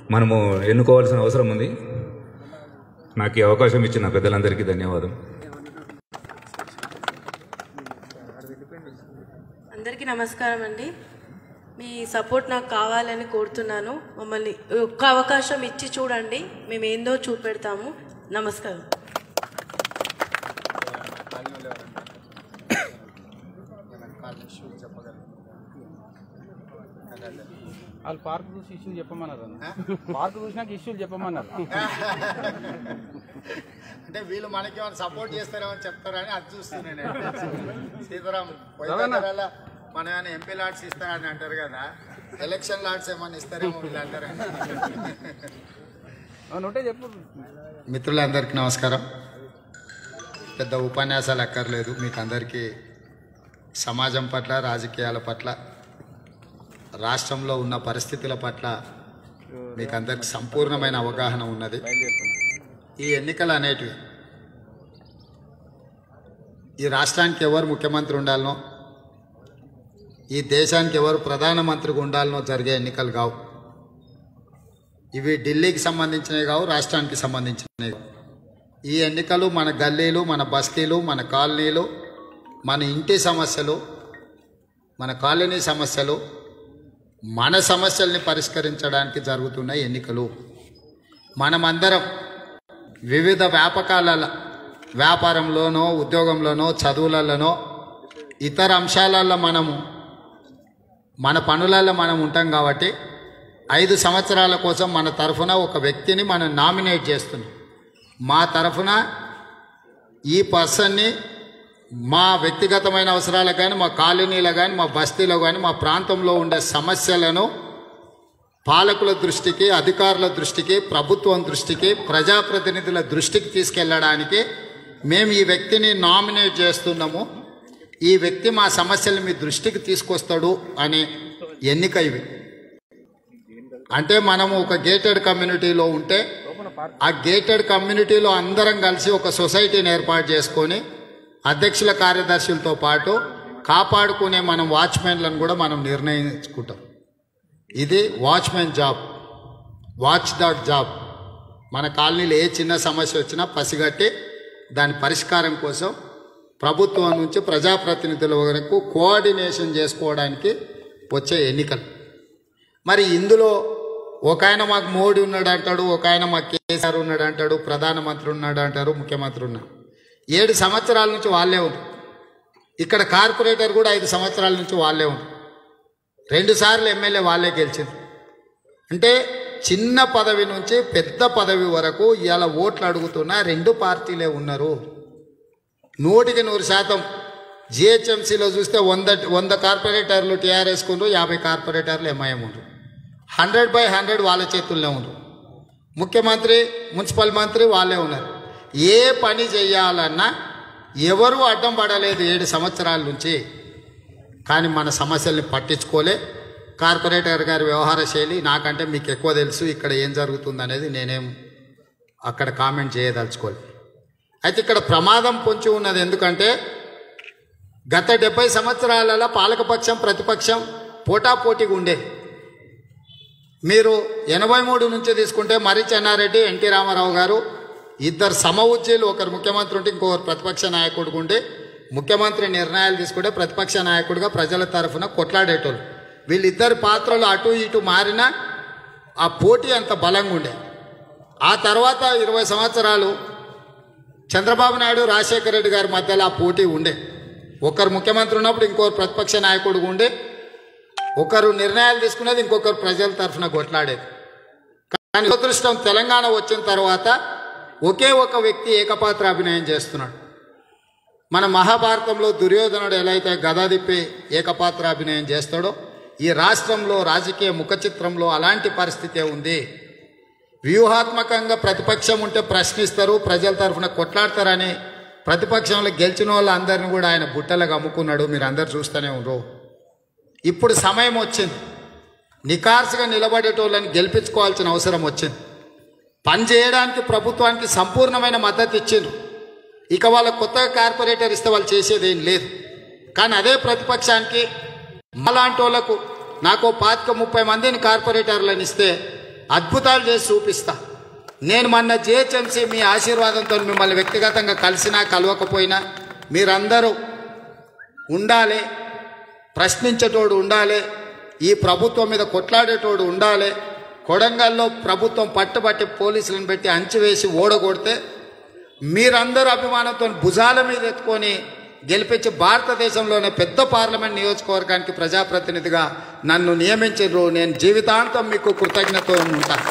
మనము ఎన్నుకోవాల్సిన అవసరం ఉంది నాకు ఈ అవకాశం ఇచ్చిన పెద్దలందరికీ ధన్యవాదం అందరికీ నమస్కారం అండి మీ సపోర్ట్ నాకు కావాలని కోరుతున్నాను మమ్మల్ని ఒక్క అవకాశం ఇచ్చి చూడండి మేము ఏందో చూపెడతాము నమస్కారం వాళ్ళు పార్క్ చూసి ఇష్యూలు చెప్పమన్నారు అన్న పార్క్ చూసినాక ఇష్యూలు చెప్పమన్నారు అంటే వీళ్ళు మనకి ఏమైనా సపోర్ట్ చేస్తారేమో అని చెప్తారని అది చూస్తున్నాను నేను సీతారాం పోయిన మన ఏమైనా ఎంపీ లాడ్స్ ఇస్తారని అంటారు కదా ఎలక్షన్ లాడ్స్ ఏమైనా ఇస్తారేమో వీళ్ళు అంటారని అవును ఉంటే చెప్పు మిత్రులందరికీ నమస్కారం పెద్ద ఉపన్యాసాలు అక్కర్లేదు మీకు అందరికీ సమాజం పట్ల రాజకీయాల పట్ల రాష్ట్రంలో ఉన్న పరిస్థితుల పట్ల మీకు అందరికి సంపూర్ణమైన అవగాహన ఉన్నది ఈ ఎన్నికలు అనేటివి ఈ రాష్ట్రానికి ఎవరు ముఖ్యమంత్రి ఉండాలనో ఈ దేశానికి ఎవరు ప్రధానమంత్రిగా ఉండాలనో జరిగే ఎన్నికలు కావు ఇవి ఢిల్లీకి సంబంధించినవి కావు రాష్ట్రానికి సంబంధించినవి కావు ఈ ఎన్నికలు మన గల్లీలు మన బస్తీలు మన కాలనీలు మన ఇంటి సమస్యలు మన కాలనీ సమస్యలు మన సమస్యల్ని పరిష్కరించడానికి జరుగుతున్న ఎన్నికలు మనమందరం వివిధ వ్యాపకాల వ్యాపారంలోనో ఉద్యోగంలోనో చదువులలోనో ఇతర అంశాలలో మనము మన పనులలో మనం ఉంటాం కాబట్టి ఐదు సంవత్సరాల కోసం మన తరఫున ఒక వ్యక్తిని మనం నామినేట్ చేస్తున్నాం మా తరఫున ఈ పర్సన్ని మా వ్యక్తిగతమైన అవసరాలకు కానీ మా కాలనీలో కానీ మా బస్తీలో కానీ మా ప్రాంతంలో ఉండే సమస్యలను పాలకుల దృష్టికి అధికారుల దృష్టికి ప్రభుత్వం దృష్టికి ప్రజాప్రతినిధుల దృష్టికి తీసుకెళ్ళడానికి మేము ఈ వ్యక్తిని నామినేట్ చేస్తున్నాము ఈ వ్యక్తి మా సమస్యలు మీ దృష్టికి తీసుకొస్తాడు అనే ఎన్నిక ఇవి అంటే మనము ఒక గేటెడ్ కమ్యూనిటీలో ఉంటే ఆ గేటెడ్ కమ్యూనిటీలో అందరం కలిసి ఒక సొసైటీని ఏర్పాటు చేసుకొని అధ్యక్షుల కార్యదర్శులతో పాటు కాపాడుకునే మనం వాచ్మెన్లను కూడా మనం నిర్ణయించుకుంటాం ఇది watchmen job watch dog job మన కాలనీలో ఏ చిన్న సమస్య వచ్చినా పసిగట్టి దాని పరిష్కారం కోసం ప్రభుత్వం నుంచి ప్రజాప్రతినిధుల వరకు కోఆర్డినేషన్ చేసుకోవడానికి వచ్చే ఎన్నికలు మరి ఇందులో ఒక ఆయన మాకు మోడీ ఉన్నాడు అంటాడు ఒక ఆయన మాకు కేసీఆర్ ఉన్నాడు అంటాడు ప్రధానమంత్రి ఉన్నాడు అంటారు ముఖ్యమంత్రి ఉన్నాడు ఏడు సంవత్సరాల నుంచి వాళ్ళే ఉన్నారు ఇక్కడ కార్పొరేటర్ కూడా ఐదు సంవత్సరాల నుంచి వాళ్ళే ఉన్నారు రెండు సార్లు ఎమ్మెల్యే వాళ్ళే గెలిచింది అంటే చిన్న పదవి నుంచి పెద్ద పదవి వరకు ఇవాళ ఓట్లు అడుగుతున్న రెండు పార్టీలే ఉన్నారు నూటికి నూరు శాతం జిహెచ్ఎంసీలో చూస్తే వంద వంద కార్పొరేటర్లు టీఆర్ఎస్ కుండ్రు యాభై కార్పొరేటర్లు ఎంఐఎం ఉండ్రు హండ్రెడ్ బై హండ్రెడ్ వాళ్ళ చేతుల్లో ఉండ్రు ముఖ్యమంత్రి మున్సిపల్ మంత్రి వాళ్ళే ఉన్నారు ఏ పని చేయాలన్నా ఎవరు అడ్డం పడలేదు ఏడు సంవత్సరాల నుంచి కానీ మన సమస్యల్ని పట్టించుకోలే కార్పొరేటర్ గారి వ్యవహార శైలి నాకంటే మీకు ఎక్కువ తెలుసు ఇక్కడ ఏం జరుగుతుంది అనేది నేనేం అక్కడ కామెంట్ చేయదలుచుకోలేదు అయితే ఇక్కడ ప్రమాదం పొంచి ఉన్నది ఎందుకంటే గత డెబ్బై సంవత్సరాలలో పాలకపక్షం ప్రతిపక్షం పోటాపోటీగా ఉండేది మీరు ఎనభై మూడు నుంచి తీసుకుంటే మరి చెన్నారెడ్డి ఎన్టీ రామారావు గారు ఇద్దరు సమ ఉజ్జీలు ఒకరు ముఖ్యమంత్రి ఉంటే ఇంకొకరు ప్రతిపక్ష నాయకుడు ఉంటే ముఖ్యమంత్రి నిర్ణయాలు తీసుకుంటే ప్రతిపక్ష నాయకుడిగా ప్రజల తరఫున కొట్లాడేటోళ్ళు వీళ్ళిద్దరి పాత్రలు అటు ఇటు మారినా ఆ పోటీ అంత బలంగా ఉండే ఆ తర్వాత ఇరవై సంవత్సరాలు చంద్రబాబు నాయుడు రాజశేఖర రెడ్డి గారి మధ్యలో ఆ పోటీ ఉండే ఒకరు ముఖ్యమంత్రి ఉన్నప్పుడు ఇంకొకరు ప్రతిపక్ష నాయకుడు ఉండే ఒకరు నిర్ణయాలు తీసుకునేది ఇంకొకరు ప్రజల తరఫున కొట్లాడేది కానీ దురదృష్టం తెలంగాణ వచ్చిన తర్వాత ఒకే ఒక వ్యక్తి ఏకపాత్ర అభినయం చేస్తున్నాడు మన మహాభారతంలో దుర్యోధనుడు ఎలా అయితే గదా తిప్పి ఏకపాత్ర అభినయం చేస్తాడో ఈ రాష్ట్రంలో రాజకీయ ముఖ చిత్రంలో అలాంటి పరిస్థితే ఉంది వ్యూహాత్మకంగా ప్రతిపక్షం ఉంటే ప్రశ్నిస్తారు ప్రజల తరఫున కొట్లాడతారని ప్రతిపక్షంలో గెలిచిన వాళ్ళందరినీ కూడా ఆయన బుట్టలకు అమ్ముకున్నాడు మీరు అందరు చూస్తూనే ఉండరు ఇప్పుడు సమయం వచ్చింది నికార్సుగా నిలబడేటోళ్ళని గెలిపించుకోవాల్సిన అవసరం వచ్చింది పని చేయడానికి ప్రభుత్వానికి సంపూర్ణమైన మద్దతు ఇచ్చిండ్రు ఇక వాళ్ళ కొత్తగా కార్పొరేటర్ ఇస్తే వాళ్ళు చేసేది ఏం లేదు కానీ అదే ప్రతిపక్షానికి మాలాంటి వాళ్ళకు నాకు పాతిక ముప్పై మందిని కార్పొరేటర్లను ఇస్తే అద్భుతాలు చేసి చూపిస్తా నేను మొన్న జిహెచ్ఎంసీ మీ ఆశీర్వాదంతో మిమ్మల్ని వ్యక్తిగతంగా కలిసినా కలవకపోయినా మీరందరూ ఉండాలి ప్రశ్నించేటోడు ఉండాలి ఈ ప్రభుత్వం మీద కొట్లాడేటోడు ఉండాలి కొడంగల్లో ప్రభుత్వం పట్టుబట్టి పోలీసులను పెట్టి అంచివేసి ఓడగొడితే మీరందరూ అభిమానంతో భుజాల మీద ఎత్తుకొని గెలిపించి భారతదేశంలోనే పెద్ద పార్లమెంట్ నియోజకవర్గానికి ప్రజాప్రతినిధిగా నన్ను నియమించారు నేను జీవితాంతం మీకు కృతజ్ఞత ఉంటాను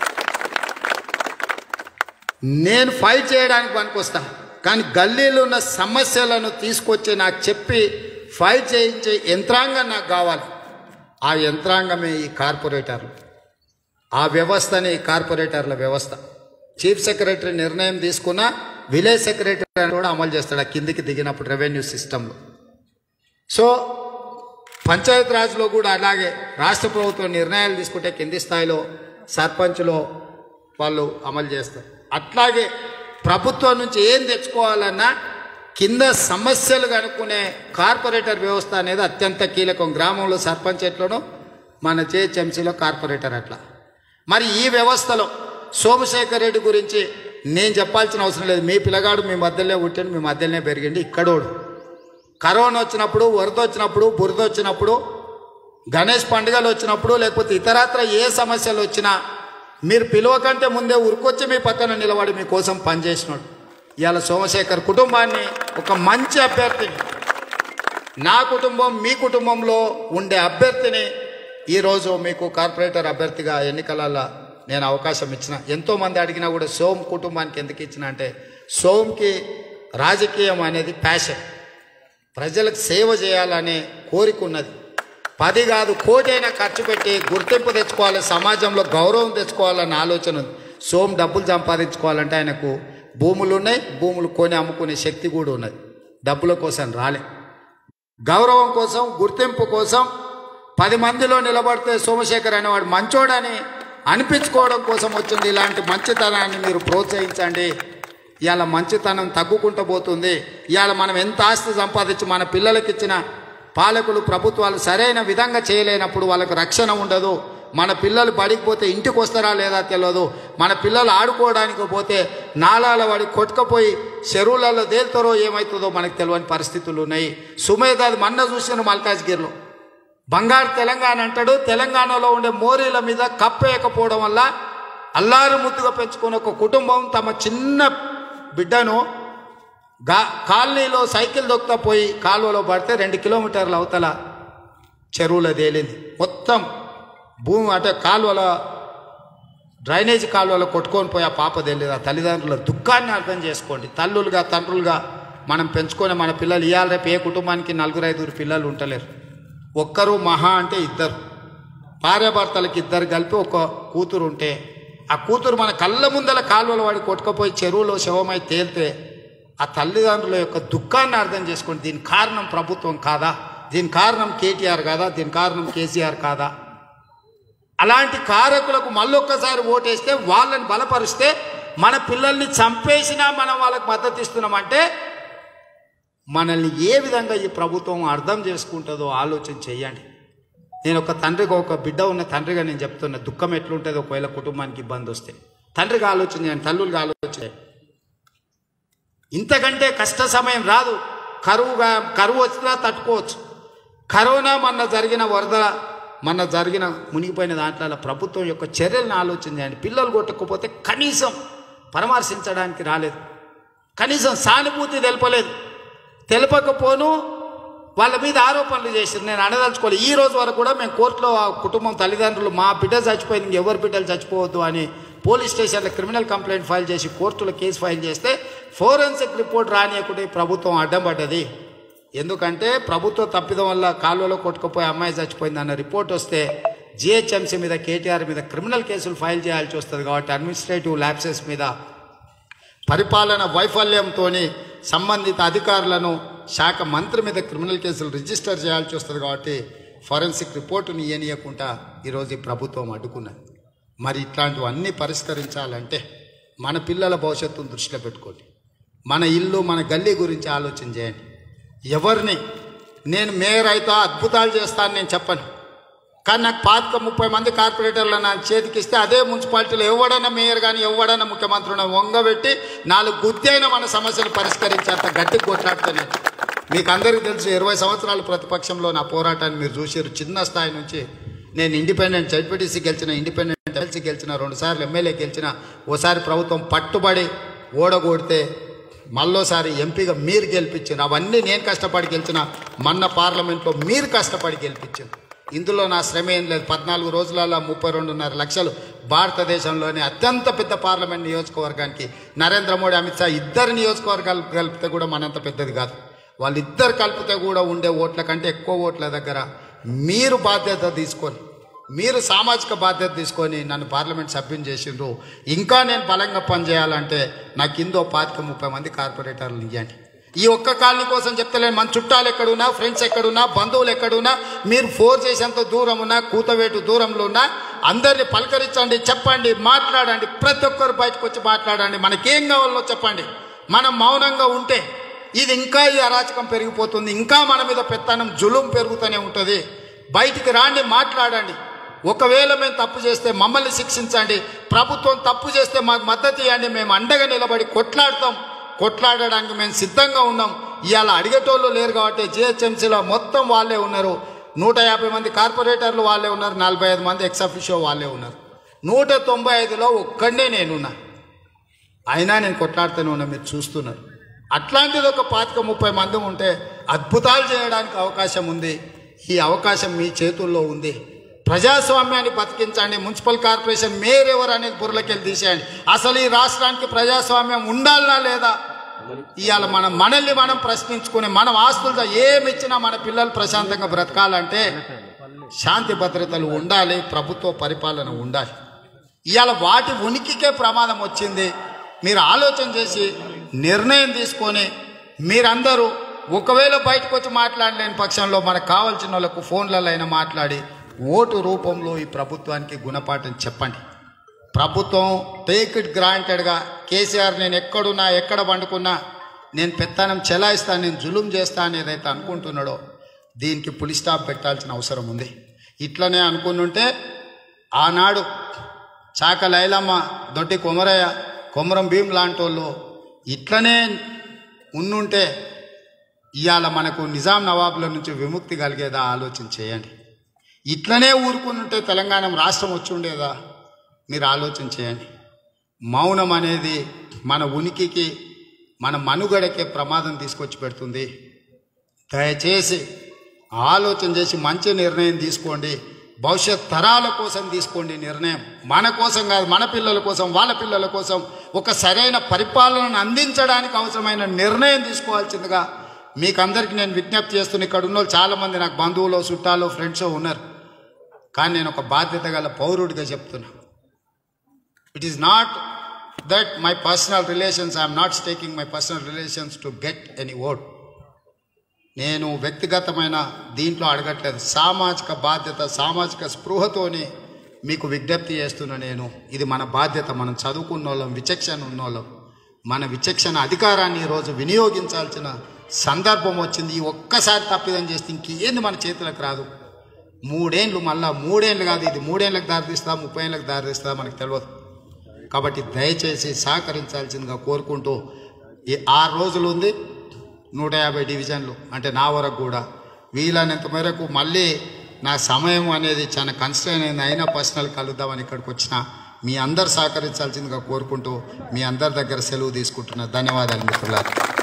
నేను ఫైట్ చేయడానికి పనికొస్తా కానీ గల్లీలో ఉన్న సమస్యలను తీసుకొచ్చి నాకు చెప్పి ఫైట్ చేయించే యంత్రాంగం నాకు కావాలి ఆ యంత్రాంగమే ఈ కార్పొరేటర్లు ఆ వ్యవస్థనే ఈ కార్పొరేటర్ల వ్యవస్థ చీఫ్ సెక్రటరీ నిర్ణయం తీసుకున్న విలేజ్ సెక్రటరీ అని కూడా అమలు చేస్తాడు ఆ కిందికి దిగినప్పుడు రెవెన్యూ సిస్టంలో సో పంచాయత్ రాజ్లో కూడా అలాగే రాష్ట్ర ప్రభుత్వం నిర్ణయాలు తీసుకుంటే కింది స్థాయిలో సర్పంచ్లో వాళ్ళు అమలు చేస్తారు అట్లాగే ప్రభుత్వం నుంచి ఏం తెచ్చుకోవాలన్నా కింద సమస్యలు కనుక్కునే కార్పొరేటర్ వ్యవస్థ అనేది అత్యంత కీలకం గ్రామంలో సర్పంచ్ ఎట్లనో మన జేహెచ్ఎంసీలో కార్పొరేటర్ అట్లా మరి ఈ వ్యవస్థలో సోమశేఖర్ రెడ్డి గురించి నేను చెప్పాల్సిన అవసరం లేదు మీ పిల్లగాడు మీ మధ్యలోనే పుట్టాడు మీ మధ్యలోనే పెరిగిండి ఇక్కడోడు కరోనా వచ్చినప్పుడు వరద వచ్చినప్పుడు బురద వచ్చినప్పుడు గణేష్ పండుగలు వచ్చినప్పుడు లేకపోతే ఇతరత్ర ఏ సమస్యలు వచ్చినా మీరు పిలువకంటే ముందే ఉరికొచ్చి మీ పక్కన నిలబడి మీకోసం పనిచేసినాడు ఇవాళ సోమశేఖర్ కుటుంబాన్ని ఒక మంచి అభ్యర్థిని నా కుటుంబం మీ కుటుంబంలో ఉండే అభ్యర్థిని ఈరోజు మీకు కార్పొరేటర్ అభ్యర్థిగా ఎన్నికలలో నేను అవకాశం ఇచ్చిన ఎంతోమంది అడిగినా కూడా సోమ్ కుటుంబానికి ఎందుకు ఇచ్చిన అంటే సోమ్కి రాజకీయం అనేది ప్యాషన్ ప్రజలకు సేవ చేయాలనే కోరిక ఉన్నది పది కాదు కోటి అయినా ఖర్చు పెట్టి గుర్తింపు తెచ్చుకోవాలి సమాజంలో గౌరవం తెచ్చుకోవాలన్న ఆలోచన ఉంది సోమ్ డబ్బులు సంపాదించుకోవాలంటే ఆయనకు భూములు ఉన్నాయి భూములు కొని అమ్ముకునే శక్తి కూడా ఉన్నది డబ్బుల కోసం రాలే గౌరవం కోసం గుర్తింపు కోసం పది మందిలో నిలబడితే సోమశేఖర్ అనేవాడు మంచోడని అనిపించుకోవడం కోసం వచ్చింది ఇలాంటి మంచితనాన్ని మీరు ప్రోత్సహించండి ఇవాళ మంచితనం తగ్గుకుంటూ పోతుంది ఇవాళ మనం ఎంత ఆస్తి సంపాదించి మన పిల్లలకి ఇచ్చిన పాలకులు ప్రభుత్వాలు సరైన విధంగా చేయలేనప్పుడు వాళ్ళకు రక్షణ ఉండదు మన పిల్లలు బడికి పోతే ఇంటికి వస్తారా లేదా తెలియదు మన పిల్లలు ఆడుకోవడానికి పోతే నాలాల వాడి కొట్టుకపోయి చెరువులలో తేలుతారో ఏమవుతుందో మనకు తెలియని పరిస్థితులు ఉన్నాయి సుమేధ అది మన్న చూసిన మల్కాజ్గిరిలో బంగారు తెలంగాణ అంటాడు తెలంగాణలో ఉండే మోరీల మీద కప్పేయకపోవడం వల్ల అల్లారు ముద్దుగా పెంచుకున్న ఒక కుటుంబం తమ చిన్న బిడ్డను గా కాలనీలో సైకిల్ దొక్కుతా పోయి కాలువలో పడితే రెండు కిలోమీటర్ల అవతల చెరువులో తేలింది మొత్తం భూమి అంటే కాలువల డ్రైనేజీ కాలువలో కొట్టుకొని పోయి ఆ పాప తెలియదు ఆ తల్లిదండ్రుల దుఃఖాన్ని అర్థం చేసుకోండి తల్లులుగా తండ్రులుగా మనం పెంచుకొని మన పిల్లలు ఇవాళ రేపు ఏ కుటుంబానికి నలుగురు ఐదుగురు పిల్లలు ఉండలేరు ఒక్కరు మహా అంటే ఇద్దరు భార్యాభర్తలకి ఇద్దరు కలిపి ఒక కూతురు ఉంటే ఆ కూతురు మన కళ్ళ ముందల కాలువల వాడి కొట్టుకపోయి చెరువులో శవమై తేలితే ఆ తల్లిదండ్రుల యొక్క దుఃఖాన్ని అర్థం చేసుకోండి దీని కారణం ప్రభుత్వం కాదా దీని కారణం కేటీఆర్ కాదా దీని కారణం కేసీఆర్ కాదా అలాంటి కారకులకు మళ్ళొక్కసారి ఓటేస్తే వాళ్ళని బలపరిస్తే మన పిల్లల్ని చంపేసినా మనం వాళ్ళకి మద్దతు ఇస్తున్నామంటే మనల్ని ఏ విధంగా ఈ ప్రభుత్వం అర్థం చేసుకుంటుందో ఆలోచన చేయండి నేను ఒక తండ్రిగా ఒక బిడ్డ ఉన్న తండ్రిగా నేను చెప్తున్నా దుఃఖం ఎట్లుంటుందో ఒకవేళ కుటుంబానికి ఇబ్బంది వస్తే తండ్రిగా ఆలోచన చేయండి తల్లులుగా ఆలోచన చేయండి. ఇంతకంటే కష్ట సమయం రాదు కరువుగా కరువు వచ్చినా తట్టుకోవచ్చు కరోనా మొన్న జరిగిన వరద మొన్న జరిగిన మునిగిపోయిన దాంట్లో ప్రభుత్వం యొక్క చర్యలను ఆలోచన చేయండి పిల్లలు కొట్టకపోతే కనీసం పరామర్శించడానికి రాలేదు కనీసం సానుభూతి తెలపలేదు తెలపకపోను వాళ్ళ మీద ఆరోపణలు చేశారు నేను అనదలుచుకోలేదు ఈ రోజు వరకు కూడా మేము కోర్టులో ఆ కుటుంబం తల్లిదండ్రులు మా బిడ్డ చచ్చిపోయింది ఇంకెవరి బిడ్డలు చచ్చిపోవద్దు అని పోలీస్ స్టేషన్లో క్రిమినల్ కంప్లైంట్ ఫైల్ చేసి కోర్టులో కేసు ఫైల్ చేస్తే ఫోరెన్సిక్ రిపోర్ట్ రానియకుండా ఈ ప్రభుత్వం అడ్డం పడ్డది ఎందుకంటే ప్రభుత్వ తప్పిదం వల్ల కాలువలో కొట్టుకుపోయి అమ్మాయి చచ్చిపోయింది అన్న రిపోర్ట్ వస్తే జిహెచ్ఎంసీ మీద కేటీఆర్ మీద క్రిమినల్ కేసులు ఫైల్ చేయాల్సి వస్తుంది కాబట్టి అడ్మినిస్ట్రేటివ్ ల్యాబ్సెస్ మీద పరిపాలన వైఫల్యంతో సంబంధిత అధికారులను శాఖ మంత్రి మీద క్రిమినల్ కేసులు రిజిస్టర్ చేయాల్సి వస్తుంది కాబట్టి ఫోరెన్సిక్ రిపోర్టుని ఇయ్యనీయకుండా ఈరోజు ఈ ప్రభుత్వం అడ్డుకున్నది మరి ఇట్లాంటివన్నీ పరిష్కరించాలంటే మన పిల్లల భవిష్యత్తును దృష్టిలో పెట్టుకోండి మన ఇల్లు మన గల్లీ గురించి ఆలోచన చేయండి ఎవరిని నేను మేయర్ అయితే అద్భుతాలు చేస్తాను నేను చెప్పను కానీ నాకు పాతిక ముప్పై మంది కార్పొరేటర్లు నా చేతికి ఇస్తే అదే మున్సిపాలిటీలో ఎవడన్నా మేయర్ కానీ ఎవడన్నా ముఖ్యమంత్రి ఉన్నా వంగబెట్టి నాలుగు గుద్దైన మన సమస్యలు పరిష్కరించేంత గట్టి కొట్లాడుతాను మీకు అందరికీ తెలుసు ఇరవై సంవత్సరాల ప్రతిపక్షంలో నా పోరాటాన్ని మీరు చూసారు చిన్న స్థాయి నుంచి నేను ఇండిపెండెంట్ జడ్పీటీసీ గెలిచిన ఇండిపెండెంట్ ఎమ్మెల్సీ గెలిచిన రెండుసార్లు ఎమ్మెల్యే గెలిచిన ఓసారి ప్రభుత్వం పట్టుబడి ఓడగొడితే మళ్ళోసారి ఎంపీగా మీరు గెలిపించారు అవన్నీ నేను కష్టపడి గెలిచిన మొన్న పార్లమెంట్లో మీరు కష్టపడి గెలిపించారు ఇందులో నా శ్రమ ఏం లేదు పద్నాలుగు రోజులలో ముప్పై రెండున్నర లక్షలు భారతదేశంలోని అత్యంత పెద్ద పార్లమెంట్ నియోజకవర్గానికి నరేంద్ర మోడీ అమిత్ షా ఇద్దరు నియోజకవర్గాలు కలిపితే కూడా మనంత పెద్దది కాదు వాళ్ళిద్దరు కలిపితే కూడా ఉండే ఓట్ల కంటే ఎక్కువ ఓట్ల దగ్గర మీరు బాధ్యత తీసుకొని మీరు సామాజిక బాధ్యత తీసుకొని నన్ను పార్లమెంట్ సభ్యుని చేసిండ్రు ఇంకా నేను బలంగా పనిచేయాలంటే నా కిందో పాతిక ముప్పై మంది కార్పొరేటర్లు ఇవ్వండి ఈ ఒక్క కాలనీ కోసం చెప్తలేను మన చుట్టాలు ఎక్కడున్నా ఫ్రెండ్స్ ఎక్కడున్నా బంధువులు ఎక్కడున్నా మీరు ఫోర్ చేసేంత దూరం ఉన్నా కూతవేటు దూరంలో ఉన్నా అందరిని పలకరించండి చెప్పండి మాట్లాడండి ప్రతి ఒక్కరు బయటకు వచ్చి మాట్లాడండి మనకేం కావాలో చెప్పండి మనం మౌనంగా ఉంటే ఇది ఇంకా ఈ అరాచకం పెరిగిపోతుంది ఇంకా మన మీద పెత్తనం జులుం పెరుగుతూనే ఉంటుంది బయటికి రాండి మాట్లాడండి ఒకవేళ మేము తప్పు చేస్తే మమ్మల్ని శిక్షించండి ప్రభుత్వం తప్పు చేస్తే మాకు మద్దతు ఇవ్వండి మేము అండగా నిలబడి కొట్లాడతాం కొట్లాడడానికి మేము సిద్ధంగా ఉన్నాం ఇవాళ అడిగేటోళ్ళు లేరు కాబట్టి జిహెచ్ఎంసీలో మొత్తం వాళ్ళే ఉన్నారు నూట యాభై మంది కార్పొరేటర్లు వాళ్ళే ఉన్నారు నలభై ఐదు మంది ఎక్సఫిషియో వాళ్ళే ఉన్నారు నూట తొంభై ఐదులో ఒక్కడే నేనున్నా అయినా నేను కొట్లాడుతూనే ఉన్నా మీరు చూస్తున్నారు అట్లాంటిది ఒక పాతిక ముప్పై మంది ఉంటే అద్భుతాలు చేయడానికి అవకాశం ఉంది ఈ అవకాశం మీ చేతుల్లో ఉంది ప్రజాస్వామ్యాన్ని బతికించండి మున్సిపల్ కార్పొరేషన్ మేయర్ ఎవరు అనేది బుర్రలకెళ్ళి తీసేయండి అసలు ఈ రాష్ట్రానికి ప్రజాస్వామ్యం ఉండాలనా లేదా ఇవాళ మనం మనల్ని మనం ప్రశ్నించుకుని మనం ఆస్తులతో ఏమి ఇచ్చినా మన పిల్లలు ప్రశాంతంగా బ్రతకాలంటే శాంతి భద్రతలు ఉండాలి ప్రభుత్వ పరిపాలన ఉండాలి ఇవాళ వాటి ఉనికికే ప్రమాదం వచ్చింది మీరు ఆలోచన చేసి నిర్ణయం తీసుకొని మీరందరూ ఒకవేళ బయటకు వచ్చి మాట్లాడలేని పక్షంలో మనకు కావాల్సిన వాళ్ళకు ఫోన్లలో అయినా మాట్లాడి ఓటు రూపంలో ఈ ప్రభుత్వానికి గుణపాఠం చెప్పండి ప్రభుత్వం టేక్ ఇట్ గ్రాంటెడ్గా కేసీఆర్ నేను ఎక్కడున్నా ఎక్కడ పండుకున్నా నేను పెత్తనం చెలాయిస్తాను నేను జులుం చేస్తా అని ఏదైతే అనుకుంటున్నాడో దీనికి పులి స్టాప్ పెట్టాల్సిన అవసరం ఉంది ఇట్లనే అనుకున్నుంటే ఆనాడు చాక లైలమ్మ దొడ్డి కొమరయ్య కొమరం భీం లాంటి వాళ్ళు ఇట్లనే ఉన్నుంటే ఇవాళ మనకు నిజాం నవాబుల నుంచి విముక్తి కలిగేదా ఆలోచన చేయండి ఇట్లనే ఊరుకునుంటే తెలంగాణ రాష్ట్రం వచ్చి ఉండేదా మీరు ఆలోచన చేయండి మౌనం అనేది మన ఉనికికి మన మనుగడకే ప్రమాదం తీసుకొచ్చి పెడుతుంది దయచేసి ఆలోచన చేసి మంచి నిర్ణయం తీసుకోండి భవిష్యత్ తరాల కోసం తీసుకోండి నిర్ణయం మన కోసం కాదు మన పిల్లల కోసం వాళ్ళ పిల్లల కోసం ఒక సరైన పరిపాలనను అందించడానికి అవసరమైన నిర్ణయం తీసుకోవాల్సిందిగా మీకు అందరికీ నేను విజ్ఞప్తి చేస్తున్న ఇక్కడ ఉన్న వాళ్ళు చాలామంది నాకు బంధువులు చుట్టాలు ఫ్రెండ్స్ ఉన్నారు కానీ నేను ఒక బాధ్యత గల పౌరుడిగా చెప్తున్నా it is not that my personal relations I'm not staking my personal relations to get any vote నేను వ్యక్తిగతమైన దీంట్లో అడగట్లేదు సామాజిక బాధ్యత సామాజిక స్పృహతోని మీకు విజ్ఞప్తి చేస్తున్నా నేను ఇది మన బాధ్యత మనం చదువుకున్న వాళ్ళం విచక్షణ ఉన్నోళ్ళం మన విచక్షణ అధికారాన్ని ఈరోజు వినియోగించాల్సిన సందర్భం వచ్చింది ఈ ఒక్కసారి తప్పిదం చేస్తే ఇంకేంది మన చేతులకు రాదు మూడేండ్లు మళ్ళా మూడేండ్లు కాదు ఇది మూడేళ్ళకి దారితీస్తా ముప్పై ఏళ్ళకి దారితీస్తా మనకు తెలియదు కాబట్టి దయచేసి సహకరించాల్సిందిగా కోరుకుంటూ ఈ ఆరు రోజులు ఉంది నూట యాభై డివిజన్లు అంటే నా వరకు కూడా వీలైనంత మేరకు మళ్ళీ నా సమయం అనేది చాలా కన్స్ట్రైన్ అయింది అయినా పర్సనల్ కలుద్దామని ఇక్కడికి వచ్చిన మీ అందరు సహకరించాల్సిందిగా కోరుకుంటూ మీ అందరి దగ్గర సెలవు తీసుకుంటున్నా ధన్యవాదాలు మిత్రులారా